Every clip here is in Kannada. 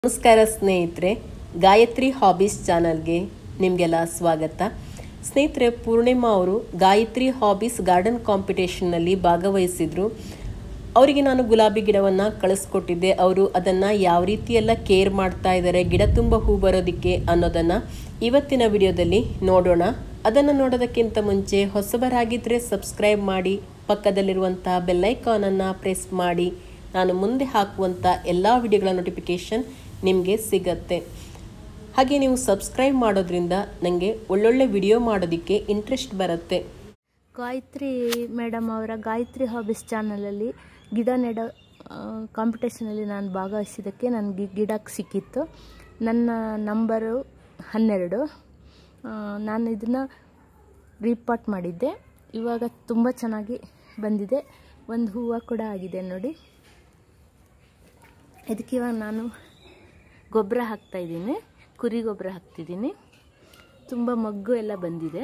ನಮಸ್ಕಾರ ಸ್ನೇಹಿತರೆ ಗಾಯತ್ರಿ ಹಾಬೀಸ್ ಚಾನಲ್ಗೆ ನಿಮಗೆಲ್ಲ ಸ್ವಾಗತ ಸ್ನೇಹಿತರೆ ಪೂರ್ಣಿಮಾ ಅವರು ಗಾಯತ್ರಿ ಹಾಬೀಸ್ ಗಾರ್ಡನ್ ಕಾಂಪಿಟೇಷನ್ನಲ್ಲಿ ಭಾಗವಹಿಸಿದ್ರು ಅವರಿಗೆ ನಾನು ಗುಲಾಬಿ ಗಿಡವನ್ನು ಕಳಿಸ್ಕೊಟ್ಟಿದ್ದೆ ಅವರು ಅದನ್ನು ಯಾವ ರೀತಿ ಎಲ್ಲ ಕೇರ್ ಮಾಡ್ತಾ ಇದ್ದಾರೆ ಗಿಡ ತುಂಬ ಹೂ ಬರೋದಕ್ಕೆ ಅನ್ನೋದನ್ನು ಇವತ್ತಿನ ವಿಡಿಯೋದಲ್ಲಿ ನೋಡೋಣ ಅದನ್ನು ನೋಡೋದಕ್ಕಿಂತ ಮುಂಚೆ ಹೊಸಬರಾಗಿದ್ದರೆ ಸಬ್ಸ್ಕ್ರೈಬ್ ಮಾಡಿ ಪಕ್ಕದಲ್ಲಿರುವಂಥ ಬೆಲ್ಲೈಕಾನನ್ನು ಪ್ರೆಸ್ ಮಾಡಿ ನಾನು ಮುಂದೆ ಹಾಕುವಂಥ ಎಲ್ಲ ವಿಡಿಯೋಗಳ ನೋಟಿಫಿಕೇಷನ್ ನಿಮಗೆ ಸಿಗತ್ತೆ ಹಾಗೆ ನೀವು ಸಬ್ಸ್ಕ್ರೈಬ್ ಮಾಡೋದ್ರಿಂದ ನನಗೆ ಒಳ್ಳೊಳ್ಳೆ ವಿಡಿಯೋ ಮಾಡೋದಕ್ಕೆ ಇಂಟ್ರೆಸ್ಟ್ ಬರುತ್ತೆ ಗಾಯತ್ರಿ ಮೇಡಮ್ ಅವರ ಗಾಯತ್ರಿ ಹಾಬೀಸ್ ಚಾನಲಲ್ಲಿ ಗಿಡ ನೆಡ ಕಾಂಪಿಟೇಷನಲ್ಲಿ ನಾನು ಭಾಗವಹಿಸಿದ್ದಕ್ಕೆ ನನಗೆ ಗಿಡ ಸಿಕ್ಕಿತ್ತು ನನ್ನ ನಂಬರು ಹನ್ನೆರಡು ಆ, ನಾನು ಇದನ್ನು ರೀಪಾಟ್ ಮಾಡಿದ್ದೆ ಇವಾಗ ತುಂಬ ಚೆನ್ನಾಗಿ ಬಂದಿದೆ ಒಂದು ಹೂವು ಕೂಡ ಆಗಿದೆ ನೋಡಿ ಇದಕ್ಕೆ ಇವಾಗ ನಾನು ಗೊಬ್ಬರ ಹಾಕ್ತಾಯಿದ್ದೀನಿ ಕುರಿ ಗೊಬ್ಬರ ಹಾಕ್ತಿದ್ದೀನಿ ತುಂಬ ಮಗ್ಗು ಎಲ್ಲ ಬಂದಿದೆ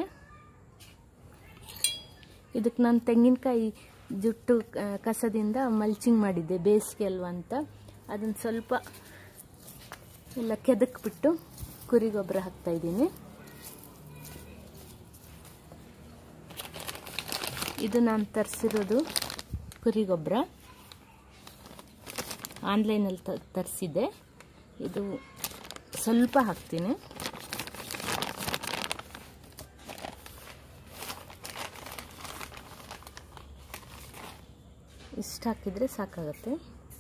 ಇದಕ್ಕೆ ನಾನು ತೆಂಗಿನಕಾಯಿ ಜುಟ್ಟು ಆ, ಕಸದಿಂದ ಮಲ್ಚಿಂಗ್ ಮಾಡಿದ್ದೆ ಬೇಸಿಗೆ ಅಲ್ವಾ ಅಂತ ಅದನ್ನು ಸ್ವಲ್ಪ ಎಲ್ಲ ಕೆದಕ್ಬಿಟ್ಟು ಕುರಿ ಗೊಬ್ಬರ ಹಾಕ್ತಾಯಿದ್ದೀನಿ ಇದು ನಾನು ತರಿಸಿರೋದು ಕುರಿ ಗೊಬ್ಬರ ಆನ್ಲೈನಲ್ಲಿ ತ ತರಿಸಿದ್ದೆ ಇದು ಸ್ವಲ್ಪ ಹಾಕ್ತೀನಿ ಇಷ್ಟು ಹಾಕಿದರೆ ಸಾಕಾಗತ್ತೆ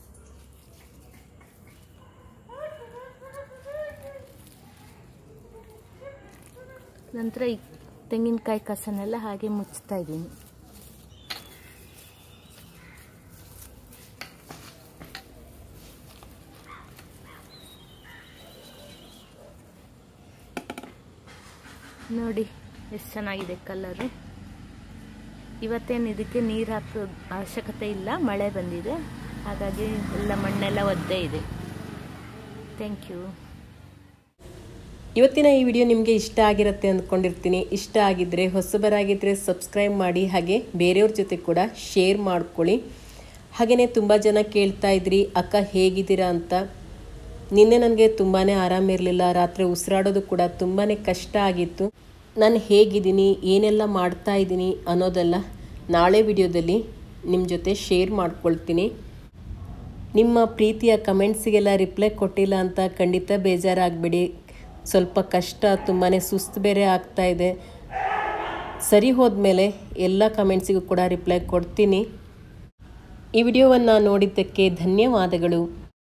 ನಂತರ ಈ ತೆಂಗಿನಕಾಯಿ ಕಸನೆಲ್ಲ ಹಾಗೆ ಮುಚ್ತಾ ಇದ್ದೀನಿ ನೋಡಿ ಎಷ್ಟು ಚೆನ್ನಾಗಿದೆ ಕಲರು ಇವತ್ತೇನು ಇದಕ್ಕೆ ನೀರು ಹಾಕೋ ಅವಶ್ಯಕತೆ ಇಲ್ಲ ಮಳೆ ಬಂದಿದೆ ಹಾಗಾಗಿ ಎಲ್ಲ ಮಣ್ಣೆಲ್ಲ ಒದ್ದೇ ಇದೆ ಥ್ಯಾಂಕ್ ಯು ಇವತ್ತಿನ ಈ ವಿಡಿಯೋ ನಿಮಗೆ ಇಷ್ಟ ಆಗಿರುತ್ತೆ ಅಂದ್ಕೊಂಡಿರ್ತೀನಿ ಇಷ್ಟ ಆಗಿದ್ದರೆ ಹೊಸಬರಾಗಿದ್ದರೆ ಸಬ್ಸ್ಕ್ರೈಬ್ ಮಾಡಿ ಹಾಗೆ ಬೇರೆಯವ್ರ ಜೊತೆ ಕೂಡ ಶೇರ್ ಮಾಡ್ಕೊಳ್ಳಿ ಹಾಗೆಯೇ ತುಂಬ ಜನ ಕೇಳ್ತಾ ಇದ್ರಿ ಅಕ್ಕ ಹೇಗಿದ್ದೀರಾ ಅಂತ ನಿನ್ನೆ ನನಗೆ ತುಂಬಾ ಆರಾಮಿರಲಿಲ್ಲ ರಾತ್ರಿ ಉಸಿರಾಡೋದು ಕೂಡ ತುಂಬಾ ಕಷ್ಟ ಆಗಿತ್ತು ನಾನು ಹೇಗಿದ್ದೀನಿ ಏನೆಲ್ಲ ಮಾಡ್ತಾ ಇದ್ದೀನಿ ಅನ್ನೋದೆಲ್ಲ ನಾಳೆ ವಿಡಿಯೋದಲ್ಲಿ ನಿಮ್ಮ ಜೊತೆ ಶೇರ್ ಮಾಡ್ಕೊಳ್ತೀನಿ ನಿಮ್ಮ ಪ್ರೀತಿಯ ಕಮೆಂಟ್ಸಿಗೆಲ್ಲ ರಿಪ್ಲೈ ಕೊಟ್ಟಿಲ್ಲ ಅಂತ ಖಂಡಿತ ಬೇಜಾರಾಗಬೇಡಿ ಸ್ವಲ್ಪ ಕಷ್ಟ ತುಂಬಾ ಸುಸ್ತು ಬೇರೆ ಆಗ್ತಾ ಇದೆ ಸರಿ ಹೋದ್ಮೇಲೆ ಎಲ್ಲ ಕಮೆಂಟ್ಸಿಗೂ ಕೂಡ ರಿಪ್ಲೈ ಕೊಡ್ತೀನಿ ಈ ವಿಡಿಯೋವನ್ನು ನೋಡಿದ್ದಕ್ಕೆ ಧನ್ಯವಾದಗಳು